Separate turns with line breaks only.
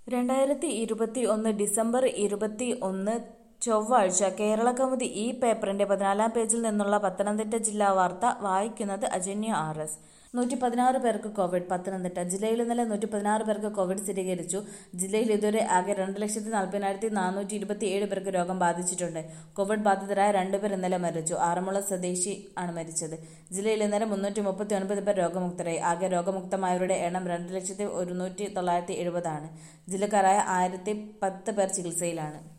രണ്ടായിരത്തി ഇരുപത്തി ഒന്ന് ഡിസംബർ ഇരുപത്തി ഒന്ന് ചൊവ്വാഴ്ച കേരളകൗമുദി ഈ പേപ്പറിന്റെ പതിനാലാം പേജിൽ നിന്നുള്ള പത്തനംതിട്ട ജില്ലാ വാർത്ത വായിക്കുന്നത് അജന്യ ആർ എസ് നൂറ്റി പതിനാറ് പേർക്ക് കോവിഡ് പത്തനംതിട്ട ജില്ലയിൽ ഇന്നലെ നൂറ്റി പതിനാറ് പേർക്ക് കോവിഡ് സ്ഥിരീകരിച്ചു ജില്ലയിൽ ഇതുവരെ ആകെ രണ്ട് ലക്ഷത്തി നാൽപ്പതിനായിരത്തി നാനൂറ്റി ഇരുപത്തി ഏഴ് പേർക്ക് രോഗം ബാധിച്ചിട്ടുണ്ട് കോവിഡ് ബാധിതരായ രണ്ടുപേർ ഇന്നലെ മരിച്ചു ആറന്മുള സ്വദേശി ആണ് മരിച്ചത് ജില്ലയിൽ ഇന്നലെ മുന്നൂറ്റി മുപ്പത്തി ഒൻപത് പേർ രോഗമുക്തരായി ആകെ രോഗമുക്തമായവരുടെ എണ്ണം രണ്ട് ലക്ഷത്തി ഒരുന്നൂറ്റി തൊള്ളായിരത്തി എഴുപതാണ് ജില്ലക്കാരായ ആയിരത്തി പത്ത് പേർ ചികിത്സയിലാണ്